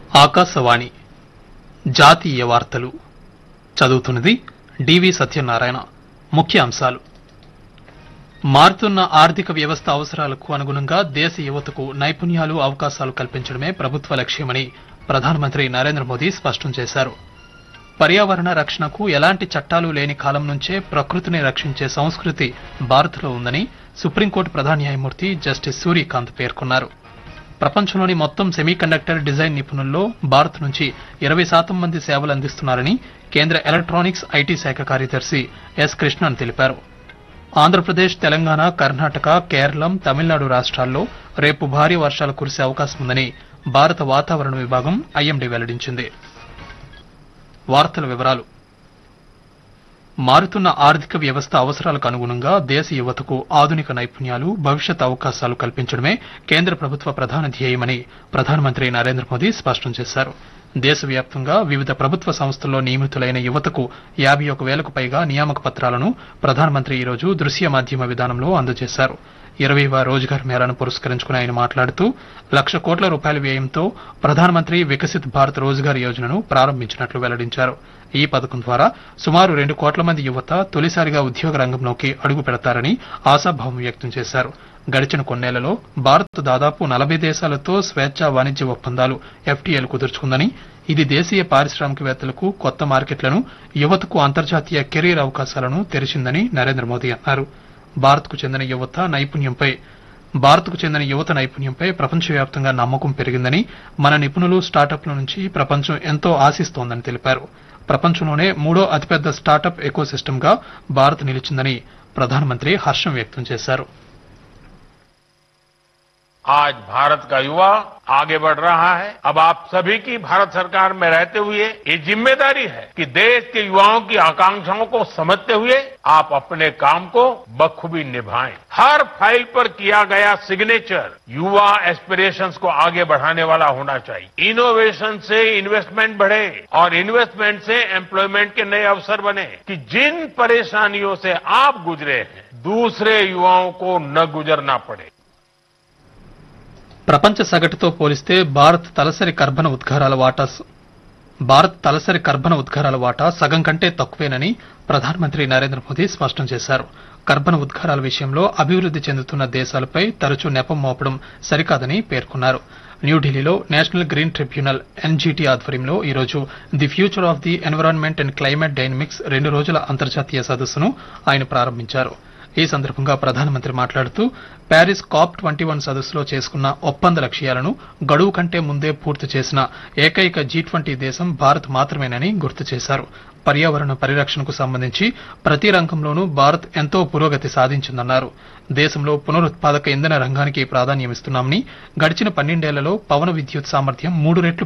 ఆకాశవాణి జాతీయ వార్తలు చదువుతున్నది డివి సత్యనారాయణ ముఖ్య అంశాలు మారుతున్న ఆర్థిక వ్యవస్థ అవసరాలకు అనుగుణంగా దేశ యువతకు నైపుణ్యాలు అవకాశాలు కల్పించడమే ప్రభుత్వ లక్ష్యమని ప్రధానమంత్రి నరేంద్ర మోదీ స్పష్టం చేశారు పర్యావరణ రక్షణకు ఎలాంటి చట్టాలు లేని కాలం నుంచే ప్రకృతిని రక్షించే సంస్కృతి భారత్లో ఉందని సుప్రీంకోర్టు ప్రధాన న్యాయమూర్తి జస్టిస్ సూర్యకాంత్ పేర్కొన్నారు ప్రపంచంలోని మొత్తం సెమీకండక్టర్ డిజైన్ నిపుణుల్లో భారత్ నుంచి ఇరవై శాతం మంది సేవలు అందిస్తున్నారని కేంద్ర ఎలక్ట్రానిక్స్ ఐటీ శాఖ కార్యదర్శి ఎస్ కృష్ణన్ తెలిపారు ఆంధ్రప్రదేశ్ తెలంగాణ కర్ణాటక కేరళం తమిళనాడు రాష్ట్రాల్లో రేపు భారీ వర్షాలు కురిసే అవకాశం ఉందని భారత వాతావరణ విభాగం ఐఎండీ వెల్లడించింది వార్తల వివరాలు మారుతున్న ఆర్థిక వ్యవస్థ అవసరాలకు అనుగుణంగా దేశ యువతకు ఆధునిక నైపుణ్యాలు భవిష్యత్ అవకాశాలు కల్పించడమే కేంద్ర ప్రభుత్వ ప్రధాన ధ్యేయమని ప్రధానమంత్రి నరేంద్ర మోదీ స్పష్టం చేశారు దేశవ్యాప్తంగా వివిధ ప్రభుత్వ సంస్థల్లో నియమితులైన యువతకు యాభై ఒక వేలకు పైగా నియామక పత్రాలను ప్రధానమంత్రి ఈరోజు దృశ్య మాధ్యమ విధానంలో అందజేశారు ఇరవైవ రోజ్గార్ మేళాను పురస్కరించుకుని ఆయన మాట్లాడుతూ లక్ష కోట్ల రూపాయల వ్యయంతో ప్రధానమంత్రి వికసిత్ భారత్ రోజ్గార్ యోజనను ప్రారంభించినట్లు వెల్లడించారు ఈ పథకం ద్వారా సుమారు రెండు కోట్ల మంది యువత తొలిసారిగా ఉద్యోగ రంగంలోకి అడుగు పెడతారని ఆశాభావం వ్యక్తం చేశారు గడిచిన కొన్నేళ్లలో భారత్ దాదాపు నలభై దేశాలతో స్వేచ్ఛా వాణిజ్య ఒప్పందాలు ఎఫ్టీఏలు కుదుర్చుకుందని ఇది దేశీయ పారిశ్రామికవేత్తలకు కొత్త మార్కెట్లను యువతకు అంతర్జాతీయ కెరీర్ అవకాశాలను తెరిచిందని నరేంద్ర మోదీ అన్నారు భారత్కు చెందిన యువత నైపుణ్యంపై భారత్కు చెందిన యువత నైపుణ్యంపై ప్రపంచవ్యాప్తంగా నమ్మకం పెరిగిందని మన నిపుణులు స్టార్టప్ల నుంచి ప్రపంచం ఎంతో ఆశిస్తోందని తెలిపారు ప్రపంచంలోనే మూడో అతిపెద్ద స్టార్టప్ ఎకోసిస్టమ్గా భారత్ నిలిచిందని ప్రధానమంత్రి హర్షం వ్యక్తం చేశారు आज भारत का युवा आगे बढ़ रहा है अब आप सभी की भारत सरकार में रहते हुए ये जिम्मेदारी है कि देश के युवाओं की आकांक्षाओं को समझते हुए आप अपने काम को बखूबी निभाएं हर फाइल पर किया गया सिग्नेचर युवा एस्पिरेशंस को आगे बढ़ाने वाला होना चाहिए इनोवेशन से इन्वेस्टमेंट बढ़े और इन्वेस्टमेंट से एम्प्लॉयमेंट के नए अवसर बने कि जिन परेशानियों से आप गुजरे हैं दूसरे युवाओं को न गुजरना पड़े ప్రపంచ సగటుతో పోలిస్తే భారత్ తలసరి కర్బన ఉద్గారాల వాటా స- భారత్ తలసరి కర్బన ఉద్గారాల వాటా సగం కంటే తక్కువేనని ప్రధానమంత్రి నరేంద్ర మోదీ స్పష్టం చేశారు కర్బన ఉద్గారాల విషయంలో అభివృద్ది చెందుతున్న దేశాలపై తరచూ నెపం మోపడం సరికాదని పేర్కొన్నారు న్యూఢిల్లీలో నేషనల్ గ్రీన్ ట్రిబ్యునల్ ఎన్జీటీ ఆధ్వర్యంలో ఈరోజు the future of the environment and climate dynamics రెండు రోజుల అంతర్జాతీయ సదస్సును ఆయన ప్రారంభించారు ఈ సందర్భంగా ప్రధానమంత్రి మాట్లాడుతూ ప్యారిస్ కాప్ ట్వంటీ వన్ సదస్సులో చేసుకున్న ఒప్పంద లక్ష్యాలను గడువు కంటే ముందే పూర్తి చేసిన ఏకైక జీ ట్వంటీ దేశం భారత్ మాత్రమేనని గుర్తు చేశారు పర్యావరణ పరిరక్షణకు సంబంధించి ప్రతి రంగంలోనూ భారత్ ఎంతో పురోగతి సాధించిందన్నారు దేశంలో పునరుత్పాదక ఇంధన రంగానికి ప్రాధాన్యమిస్తున్నామని గడిచిన పన్నెండేళ్లలో పవన విద్యుత్ సామర్థ్యం మూడు రెట్లు